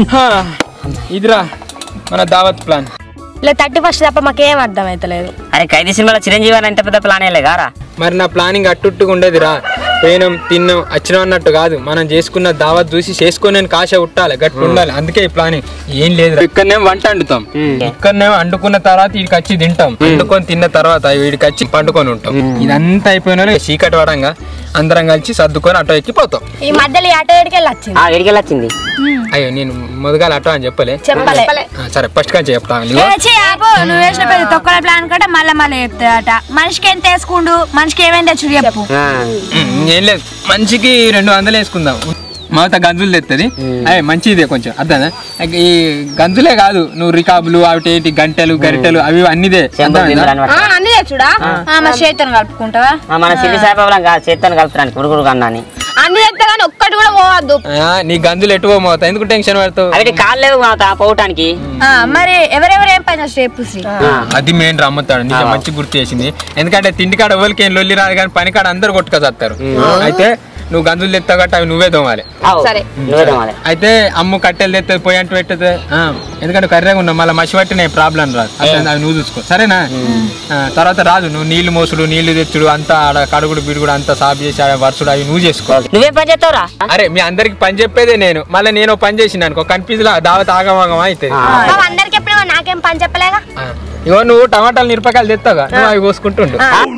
హా, ఇదిరా మన దావత్ ప్లాన్ ఇలా థర్టీ ఫస్ట్ తప్ప మాకేం అర్థం అవుతలేదు అరే ఖైదీ సినిమాలో చిరంజీవి అని ఎంత పెద్ద ప్లాన్ వేయలే గారా మరి నా ప్లానింగ్ అట్టుట్టుగా ఉండేదిరా పోయినాం తిన్నాం వచ్చినాం అన్నట్టు కాదు మనం చేసుకున్న దావత్ చూసి చేసుకొని నేను కాశ ఉట్టాలి గట్టి ఉండాలి అందుకే ఈ ప్లానింగ్ ఏం లేదు ఇక్కడనే వంట వండుతాం ఇక్కడనే వండుకున్న తర్వాత వీడికి వచ్చి తింటాం వండుకొని తిన్న తర్వాత వీడికి వచ్చి పండుకొని ఉంటాం ఇదంతా అయిపోయిన వాళ్ళు చీకటి పడంగా అందరం కలిసి సర్దుకొని ఆటో ఎక్కి పోతాం ఈ మధ్యలో ఈ ఆటో ఏడికి వెళ్ళి వచ్చింది ఆ ఎడికెళ్ళి వచ్చింది అయ్యో నేను మొదగాల ఆటో అని చెప్పలే చెప్పలే ఆ, సరే ఫస్ట్ కానీ చెప్తాను ఏ, ఛీ, ఆపు. నువ్వు వేసిన పెద్ద తొక్కల ప్లాన్ కంటే మళ్ళీ మళ్ళీ చెప్తాడట మనిషికి ఎంత వేసుకుండు మనిషికి ఏమైంది తెచ్చుడు చెప్పు ఆ, ఉమ్, ఏం లేదు మంచికి రెండు వందలు వేసుకుందాం మాత గంజులు తెస్తుంది అయ్యే మంచిదే కొంచెం అర్థం ఈ గంజులే కాదు నువ్వు రికాబులు అవి ఏంటి గంటలు గరిటెలు అవి అన్నిదే చెంబులు అర్థమైందా? బిందెలు అన్నమాట. అన్ని తెచ్చుడా ఆ, మరి చేతితో కలుపుకుంటావా ఆ, మన సిల్లి సాయిబాబులం కాదు చేస్తాను కలుపుతాను కురుగురు కన్నాని అన్ని చెప్తా కానీ ఒక్కటి కూడా పోవద్దు ఆ, నీ గంజులు ఎటు పోతావు ఎందుకు టెన్షన్ పడతావు అవి కాళ్ళు లేవు మాత పోవటానికి ఆ, మరి ఎవరెవరు ఏం పని చేస్తారు చెప్పు శ్రీ అది మెయిన్ రమ్ముతాడు నీకు మంచి గుర్తు చేసింది ఎందుకంటే తిండి కాడ ఎవరికి ఏం లొల్లి రాదు కానీ పని కాడ అందరు కొట్టుకొస్తారు అయితే నువ్వు గంజులు తెస్తావు కాబట్టి అవి నువ్వే తోమాలి ఆవు, సరే. నువ్వే తోమాలి. అయితే అమ్ము కట్టెలు తెస్తుంది పొయ్యి అంటూ పెట్టదు ఎందుకంటే కర్రెగా ఉన్నావు మళ్ళీ మసి పట్టిన ప్రాబ్లం రాదు అట్లా అవి నువ్వు చూసుకో సరేనా ఆ, తర్వాత రాదు నువ్వు నీళ్లు మోసుడు నీళ్లు తెచ్చుడు అంతా ఆడ కడుగుడు బిడుగుడు అంతా సాఫ్ చేసి ఆడ వరుసుడు అవి నువ్వు చేసుకో నువ్వేం పని చేస్తావురా అరే మీ అందరికి పని చెప్పేదే నేను మళ్ళీ నేను పని చేసిన అనుకో కన్ఫ్యూజ్ దావత్ ఆగమాగం అవుతుంది అందరికి ఎప్పుడు నాకేం పని చెప్పలేగా ఆ, ఇగో నువ్వు టమాటాలు మిరపకాయలు తెస్తావుగా నువ్వు అవి కోసుకుంటుండు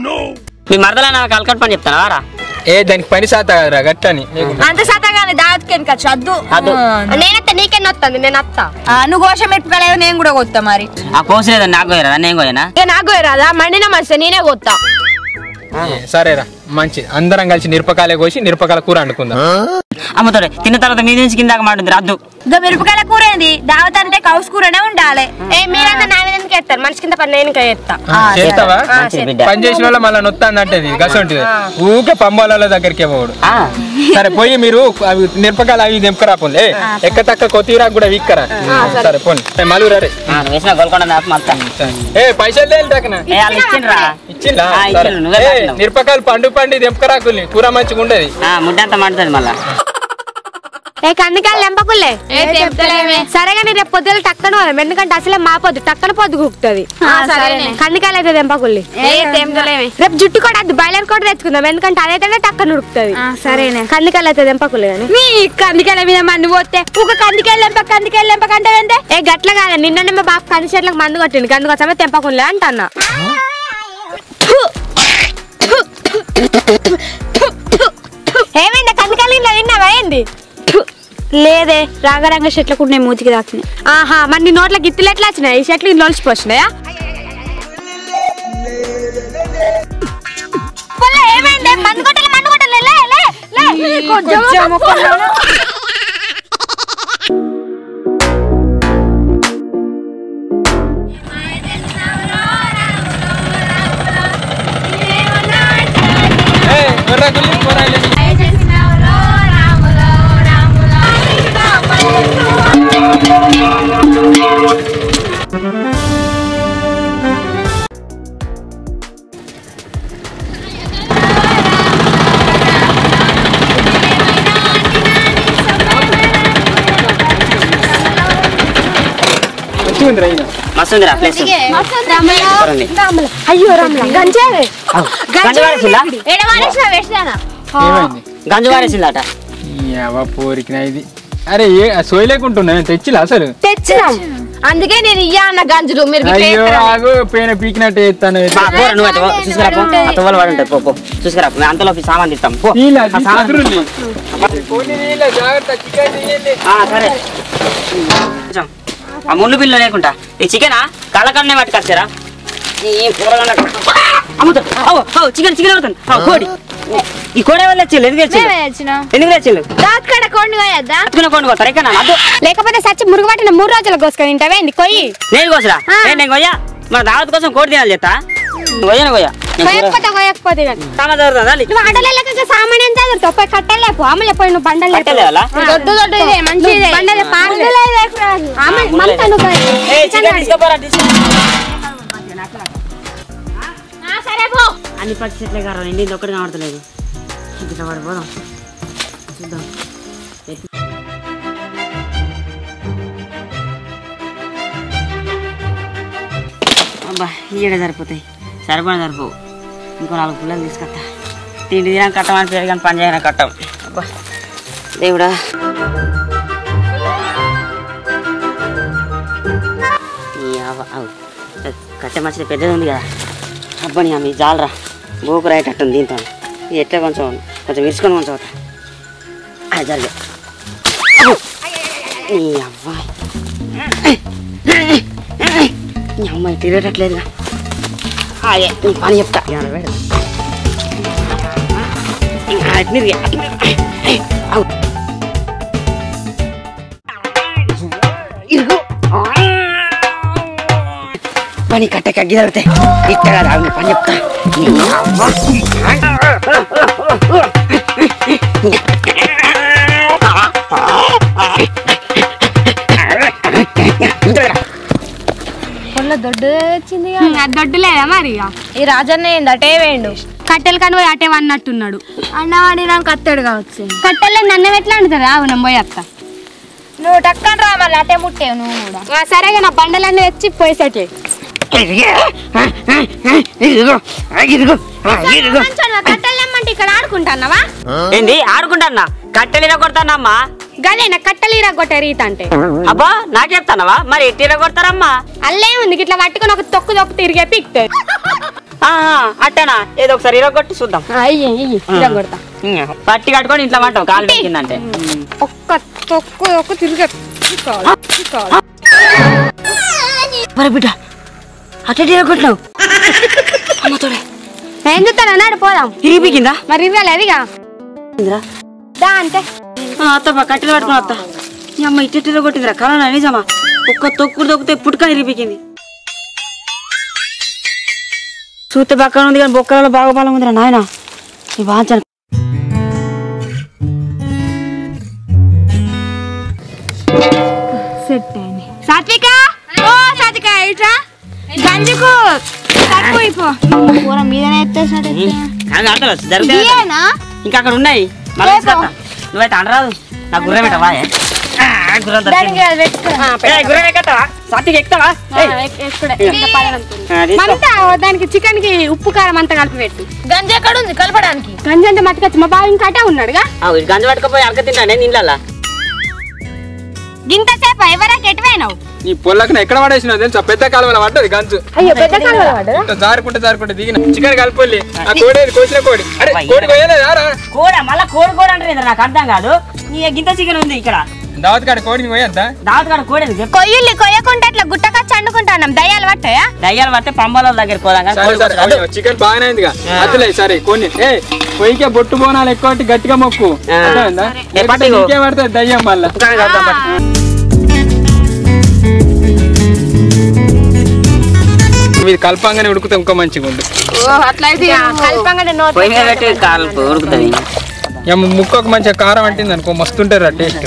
మీ మరదలా నాకు అలకట్ పని చెప్తానా రా ఏ దానికి పని శాత కదరా గట్టని అంత సతగానే దావత్కి వెనకచ్చు అద్దు అద్దు. నేనత్త నీకెన్ని వస్తుంది నేను అత్త ఆ, నువ్వు కోశం పెట్టుకోలేవు నేను కూడా కొత్తా మరి ఆ కోసలేదు నాకు పోయారా నేను పోయినా ఇక నాకు రాదా మండిన మంచి నేనే పోతా ఏ, సరేరా మంచి అందరం కలిసి మిరపకాయలే కోసి మిరపకాయల కూర వండుకుందాం అమ్ముతాడు తిన్న తర్వాత మీ నుంచి కిందాక మాటుంది రద్దు ఇంకా మిరపకాయల కూర ఏంది దావత్ అంటే కౌస్ కూరనే ఉండాలి ఏ మీరంతా నా మీద ఎందుకు ఎత్తారు మనిషి కింద పని నేను ఇంకా ఎత్తా ఆ, చేస్తావా మంచిది బిడ్డ పని చేసిన వాళ్ళ మళ్ళీ నొత్తాందంటే గసంటిది ఊకే పంబాల దగ్గరికి పోడు ఆ, సరే పోయి మీరు అవి మిరపకాయలు అవి తెంపకరా పోలే ఎక్క తక్క కొత్తిమీర కూడా విక్కరా సరే పోనీ మళ్ళీ రే ఆ, నువ్వు వేసిన గోల్కొండ దాపు మొత్తం ఏ పైసలు లేదు టక్కన ఏ వాళ్ళు ఇచ్చిండ్రా ఇచ్చిందా ఆ, సరే. ఇచ్చిండు, నువ్వే ఏ, కట్టినావు. మిరపకాయలు పండు పండి తెంపకరాకుల్ని కూర మంచిగా ఉండేది ఆ, ముడ్డంతా మండుతుంది మళ్ళా ఏ కందికాయలు లెంపకులే సరేగా నేను రేపు పొద్దున టక్కన పోదాం ఎందుకంటే అసలే మా పొద్దు టక్కన పొద్దు కుక్కుతుంది కందికాయలు అయితే తెంపకుల్లి రేపు జుట్టు కూడా అది బయలర్ కూడా తెచ్చుకుందాం ఎందుకంటే అదైతే టక్కన ఉడుకుతుంది సరేనే కందికాయలు అయితే తెంపకులే కానీ నీ కందికాయల మీద మండి పోతే ఒక కందికాయలు లెంప కందికాయలు లెంప కంటే ఏందే ఏ గట్ల కాదు నిన్ననే మా బాబు కంది చెట్లకు మందు కొట్టింది అందుకోసమే తెంపకులే అంటన్నా ఏమైంది కందికాయలు ఇలా తిన్నావా ఏంది లేదే రాగరంగ చెట్లకు ఉన్నాయి మూతికి దాకినాయి ఆహా మరి నీ నోట్ల గిత్తులు ఎట్లా వచ్చినాయి ఈ చెట్లు నొలిచిపోతున్నాయా ఏమైంది మందు కొట్టాలి మందు కొట్టాలి లే లే లే కొంచెం ఏ, ఎర్ర గుల్లి కూరగాయలు వేసి. మంచిగా ఉందిరా ఈయన. మస్తు ఉందిరా ప్లేస్ సూపర్ ఉంది అయ్యో రమ్మ గంజావే గంజు వారేసిందా ఎడవారేసిన వేసానా ఏమైంది గంజు వారేసిందట ఏవా పోరికినా ఇది అరే ఏ సోయి లేకుంటున్నా తెచ్చిలా అసలు తెచ్చినాం అందుకే నేను ఇయ్యా అన్న గంజులు మీరు గిట్ల అయ్యో చేస్తారా? ఆగు పోయిన పీకినట్టు ఎత్తాను మా కూర నువ్వు అయితే పో, చూసుకురా పో ఆ తువ్వలు వాడు ఉంటాయి పో పో చూసుకురా పో. మేము అంతలో సామాన్ తీస్తాం పో నీళ్ళ, ఆ సామాన్ చదురుల్ని. పోనీ నీళ్ళ, జాగ్రత్త చికెన్ తీయండి. ఆ, సరే కొంచెం. ఆ ముళ్ళు బిల్లు లేకుండా ఈ చికెనా కళ్ళకన్నే పట్టుకొచ్చారా ఈ కూరగాయల అమ్ముతారు అవు అవు చికెన్ చికెన్ అవుతుంది అవు కోడి ఈ కోడి ఎవరు తెచ్చిల్లు ఎందుకు తెచ్చిల్లు ఎందుకు తెచ్చిల్లు దాక్కడ కొండు కోయద్దా అతుకున్న కోడి పోతారు ఎక్కడ అద్దు లేకపోతే సచ్చి మురుగు పట్టిన మూడు రోజులు కోసుకొని తింటావే ఏంది కొయ్యి నేను కోసరా ఏ, నేను కొయ్యా మన దావత్ కోసం కోడి తినాలి చెత్తా కొయ్యను కొయ్యా నేను కూర- కొయ్యకపోతే కొయ్యకపోతే కానీ. సామాన్ చదువుతుందా లే? నువ్వు ఆటోలకి సామాన్ ఎంత చదువుతావు పోయి కట్టలేపు అమ్మ చెప్పు నువ్వు బండలు లేపు. కట్టలేవాలా? దొడ్డు దొడ్డు ఇదే మంచిది బండలు పాలు అమ్మ మమత నువ్వు ఏ, చికెన్ తీసుకోపోరా, తీసుకో. సరే పో అన్ని పచ్చి చెట్లే కారా నిండి ఇది ఒక్కటి కనబడతలేదు ఇట్లా పడిపోదాం చూద్దాం అబ్బా ఈడ సరిపోతాయి సరిపోయిన సరిపోవు ఇంకో నాలుగు పుల్లలు తీసుకొస్తా తిండి తినా కట్టమని పేరు కానీ పని చేయన కట్టం అబ్బా దేవుడా ఈ అవ్వ- అవ్. కట్టె మచ్చడి పెద్దది ఉంది కదా అబ్బా నీ అమ్మ ఈ జాలరా గోకు రాయేటట్టుంది దీంతో ఇది ఎట్లా కొంచెం కొంచెం విరుచుకొని కొంచెం అవుతా అది జరిగే నీ అబ్బాయి నీ అమ్మాయి తిరగట్లేదుగా అదే నీ పని చెప్తా ఇవాళ వేడు. ఇంకా అటు తిరిగే. అవు. ఇరుగు. పని కట్ట కగ్గి తగ్గితే ఇట్ట కాదు ఆగు, నీ పని చెప్తా నీ అవ్వ. పొల్ల దొడ్డు వచ్చింది దొడ్డు లేదా మరి ఇక. ఈ రాజన్న ఏంది అటే వేయండు కట్టెలు కని పోయి అటే అన్నట్టున్నాడు అన్నవాడి నాకు అత్తడు కావచ్చు కట్టెలు నన్ను ఎట్లా అంటారా అవును పోయి అత్త నువ్వు టక్కన రా మళ్ళీ అటే ముట్టేవు నువ్వు కూడా సరేగా నా బండలన్నీ తెచ్చి పోయేసటి ఇదిగో ఇదిగో ఇదిగో కట్టెలు తెమ్మంటే ఇక్కడ ఆడుకుంటాన్నావా ఏంది ఆడుకుంటానా కట్టెలు కొడతానమ్మా గదే నా కట్టెలు ఇరగొట్టే రీత అంటే అబ్బా నాకు చెప్తానవా మరి ఎట్టి కొడతారమ్మా అల్లే ఉంది ఇట్లా పట్టుకొని ఒక తొక్కు తొక్కు తిరిగే పిక్తుంది ఆహా అట్టనా ఏదో ఒకసారి ఇరగొట్టి చూద్దాం అయ్యి అయ్యి ఇరగొడతా పట్టి కట్టుకొని ఇంట్లో మంటాం కాలు పెట్టిందంటే ఒక్క తొక్కు తొక్కు తిరిగే పిక్కోవాలి, పిక్కోవాలి. మరి బిడ్డ అట్టే ఇరగొట్టినావు ఏం చూస్తాను అన్నాడు పోదాం తిరిగిపోయిందా మరి ఇవ్వలేదుగా దా అంటే అత్తమ్మా కట్టెలు పట్టుకుని అత్త నీ అమ్మ ఇట్టి ఇరగొట్టిందిరా కరోనా నిజమా ఒక్క తొక్కుడు తొక్కితే పుట్టుక ఇరిగిపోయింది చూస్తే పక్కన ఉంది కానీ బొక్కలలో బాగా బలం ఉందిరా నాయన ఈ వాంచన సెట్ అయింది సాత్విక ఓ సాత్విక ఇట్రా గంజుకు తక్కువ అయిపో కూర మీదనే ఎత్తేసినట్టు జరుగుతాయి ఇంకా అక్కడ ఉన్నాయి మళ్ళీ తీసుకొస్తా. నువ్వైతే అనరాదు నా గుర్రం పెట్టవా ఏ? ఆ, గుర్రం దొరికింది. ఏయ్, గుర్రం ఎక్కుతావా సాత్విక ఎక్కుతావా ఏయ్. ఆ, తీసుకో. మంతా దానికి చికెన్ కి ఉప్పు కారం అంతా కలిపి పెట్టు గంజి ఎక్కడ ఉంది కలపడానికి గంజి అంతా మట్టుకొచ్చి మా బావ ఇంకా అటే ఉన్నాడుగా ఆ, వీడు గంజి పట్టుకపోయి అడక తింటానే నీళ్ళల్లా ఇంతసేపు ఎవరాకి ఎటువైనావు నీ పొల్లకు ఎక్కడ పడేసినావు తెలుసా పెద్ద కాలువల పడ్డది గంజు అయ్యో పెద్ద కాలువ పడ్డదా? ఇట్లా జారుకుంటే జారుకుంటే దిగిన చికెన్ కలిపొల్లి ఆ కోడి ఏది? కోసిన కోడి అరే కోడి కోయలేదా రా కూర మళ్ళా కోడి కోడి అంటారు నాకు అర్థం కాదు నీ గింత చికెన్ ఉంది ఇక్కడ దావత్ కాడ కోడిని కోయద్దా దావత్ కాడ కోడి ఎందుకు చెప్పు కొయ్యుల్లి కొయ్యకుండా అట్లా గుట్టకొచ్చి అండుకుంటాం దయ్యాలు పట్టాయా దయ్యాలు పడితే పంబాల దగ్గర పోదాం కానీ సరే కోడి సరే కోసరాదు. అయ్యో, చికెన్ బాగానే అయిందిగా అదిలే సరే కొన్ని ఏ పొయ్యికే బొట్టు బోనాలు ఎక్కువ అంటే గట్టిగా మొక్కు ఆ. అర్థమైందా? ఏ, లేకపోతే పట్టుకో. నీకే పడుతుంది దయ్యం మళ్ళా ఇంకా కడదాం పట్టు. ఇది కల్పంగానే ఉడుకుతాం ఇంకో మంచిగా ఉండు కల్పంగా నోట్ పొయ్యి మీద పెట్టి కాలు ఉడుకుతుంది ఇక ముక్కకు మంచిగా కారం అంటింది అనుకో మస్తు ఉంటారు టేస్ట్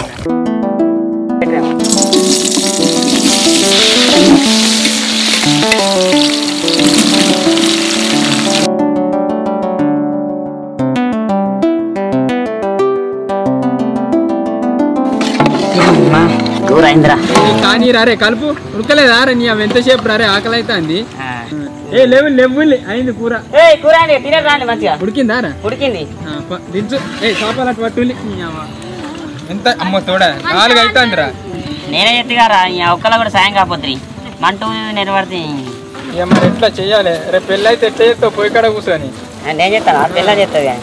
అమ్మా, కూర అయిందిరా కానీ రారే కలుపు ఉడకలేదా రా నీ అవి ఎంతసేపు రారే ఆకలి అవుతుంది ఏ లేవు లేవు అయింది కూర ఏ కూర అండి తినే రాండి మంచిగా ఉడికిందా రా ఉడికింది ఆ, ప- దించు ఏ చేపలు అటు పట్టులి నీ అవ్వ. ఎంత అమ్మ తోడ నాలుగు అవుతుంది రా నేనే ఎత్తుగారా ఈ ఒక్కల కూడా సాయం కాకపోతే మంటూ నిలబడితే ఇక మరి ఎట్లా చెయ్యాలి రేపు పెళ్ళి అయితే ఎట్లా చేస్తావు పోయి కాడ కూర్చొని నేను చెప్తాను ఆ పిల్ల చెప్తుంది కానీ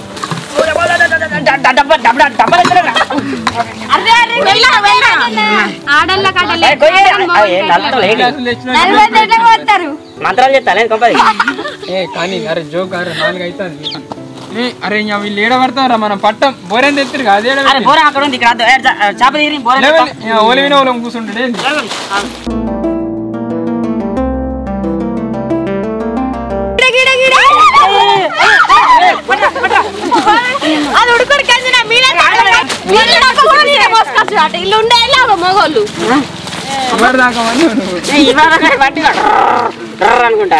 ఆడల్ల కట్టలే గ్లాసులు తెచ్చినా మంత్రాలు చెప్తాను కంపది ఏ కానీ అరే జోక్ అరే నాలుగు అవుతుంది ఏ అరే ఇంకా వీళ్ళు ఏడ పడతారా మనం పట్టం బోరేం తెచ్చారు అదే అరే బోర అక్కడ ఉంది ఇక్కడ అద్దు. ఏ, చా- చేప తీరి బోర ఓలివిన ఓలం కూర్చుంటాడు ఏంది అది ఉడుకుడు కందిన మీరే అటు ఇల్లు ఉండే మగోళ్ళు ఎవరు దాకా వన్నావు నువ్వు అనుకుంటా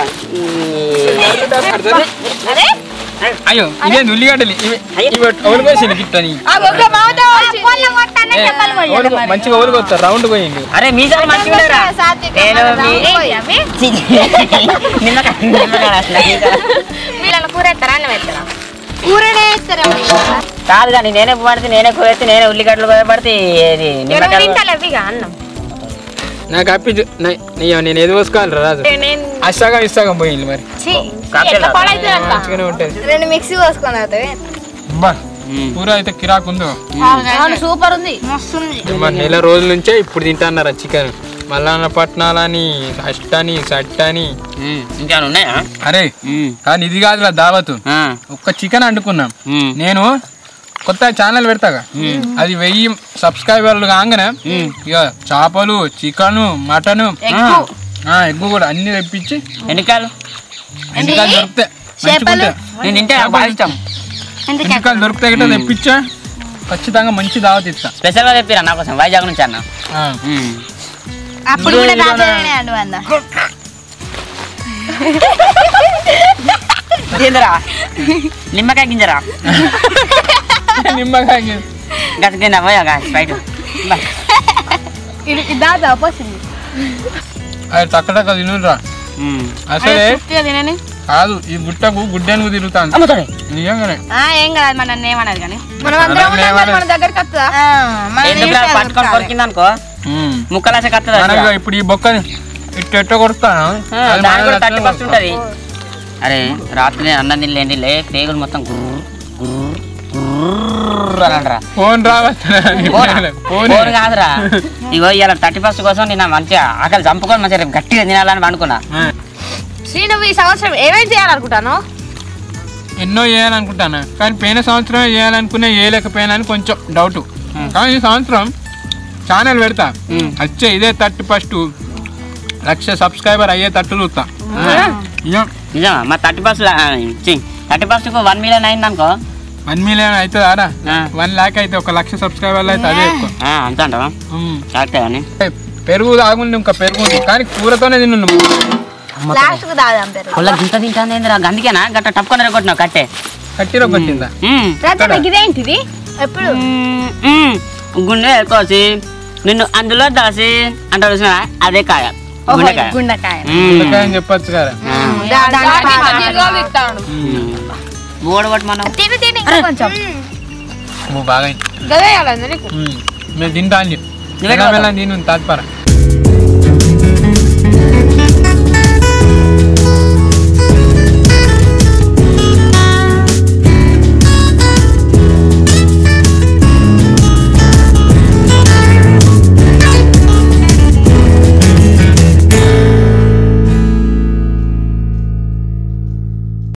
అరే, అయ్యో ఇవేంది ఉల్లిగడ్డలు ఇవి ఇవి ఓలుకోసి గిట్టని పొల్ల కొట్ట అన్న చెప్పాలి పోయాడు ఓలుగు- మరి. మంచిగా ఓలుకొస్తారు రౌండ్ పోయింది అరే మీసాలు మంచిగా ఉండరా నేను మీ- చి- నిమ్మకాయ నిమ్మకాయ అసలు వీళ్ళ కూర ఎత్తారా అన్నం ఎత్తారా కూరనే ఎత్తారా కాదు కానీ నేనే పడితే నేనే కూరెత్తి నేనే ఉల్లిగడ్డలు పడితే ఇది నిమ్మకాయలు తింటాలి ఇక అన్నం నాకు అప్పి చూ- నే- నీ- నేను ఏది పోసుకోవాలి రాజు నేను అష్టాగం ఇస్తాగం పోయింది మరి కాకరకాయ ఎట్లా పాడైతుంది అంత మంచిగానే ఉంటుంది రెండు మిక్సీ పోసుకొని అవుతాయి అబ్బా, కూర అయితే కిరాకు ఉందో అవును సూపర్ ఉంది మస్తుంది మరి నెల రోజుల నుంచే ఇప్పుడు తింటున్నారా చికెన్ మల్లన్న పట్నాలని అష్టని సట్టని ఇంకా ఉన్నాయా అరే కానీ ఇది కాదురా దావతు ఒక్క చికెన్ వండుకున్నాం నేను కొత్త ఛానల్ పెడతాగా అది వెయ్యి సబ్స్క్రైబర్లు కాగానే ఇక చేపలు చికెన్ మటన్ ఎగ్గు కూడా అన్ని తెప్పించి ఎన్నికాయలు ఎండికాయలు దొరికితే మంచిగుంటాయి. నేను తింటే నాకు బాగా ఇష్టం ఎండికాయలు దొరికితే గిట్ట తెప్పించా ఖచ్చితంగా మంచి దావత్ ఇస్తా స్పెషల్గా చెప్పిరా నా కోసం వైజాగ్ నుంచి అన్న ఆ. అప్పుడు కూడా తాతనే అండు అంద ఏందిరా నిమ్మకాయ గింజరా నిమ్మకాయ గి- గత కింద పోయా బయట దాదా పోసింది అది టక్క టక్క తినురా అసలే తినని కాదు ఈ గుట్టకు గుడ్డెనుగు తిరుగుతాను అమ్ముతాడే నిజంగానే ఏం కాదు మన ఏమన్నది కానీ మనం అందరం అందరం ఉన్నాం కదా, మన దగ్గరికి వస్తుందా ఎందుకు పట్టుకొని కొరికింది అనుకో ఉమ్. ముక్కలాస కత్తది మనకు ఇప్పుడు ఈ బొక్కని ఇట్టు ఎట్ట కొడతాను అది దాని మన కూడా థర్టీ లక్షణం ఫస్ట్ ఉంటది అరే రాత్రి అన్నం తినలేండి లే పేగులు మొత్తం గుర్రు గుర్రు గుర్రు అని అంటారా ఫోన్ రావచ్చు ఫోన్ ఫోన్ కాదురా ఇగో ఇవాళ థర్టీ ఫస్ట్ కోసం నేను మంచిగా ఆకలి చంపుకొని మంచిగా రేపు గట్టిగా తినాలని అనుకున్నా శ్రీను ఈ సంవత్సరం ఏమేమి చేయాలనుకుంటాను ఎన్నో చేయాలనుకుంటాను కానీ పోయిన సంవత్సరం చేయాలనుకునే చేయలేకపోయానని కొంచెం డౌట్ కానీ ఈ సంవత్సరం ఛానల్ పెడతా వచ్చే ఇదే థర్టీ ఫస్ట్ లక్ష సబ్స్క్రైబర్ అయ్యే తట్టు చూస్తా ఇక నిజమా మా thirty first thirty first one million అయింది అనుకో వన్ మిలియన్ అవుతుంది ఆరా ఆ. వన్ ల్యాక్ అయితే ఒక లక్ష సబ్స్క్రైబర్లు అయితే అదే ఎక్కువ ఆ, అంత అంటావా ఉమ్. కరెక్టే కానీ పెరుగు తాగుంది ఇంకా పెరుగు ఉంది కానీ కూరతోనే తిన్ను నువ్వు లాస్ట్ కు దాదాం పేరు వాళ్ళ గింత తింటాను ఏందిరా గందికేనా గట్ట టప్పుకొని కొట్టినావు కట్టే కట్టిరో కొట్టిందా మ్మ్. ఇదేంటిది ఎప్పుడు మ్మ్, మ్మ్. గుండె కోసి నిన్ను అందులో దాసి అంటారు చూసినావా? అదే కాయ గుండెకాయ గుండకాయ మ్మ్. గుండెకాయ అని చెప్పొచ్చు కదా ఓడగొట్టు మనం తిని తిని కొంచెం నువ్వు బాగా గదే నీకు ఉమ్. మేము తింటా అని నువ్వే వెళ్ళని తిను తాత్పర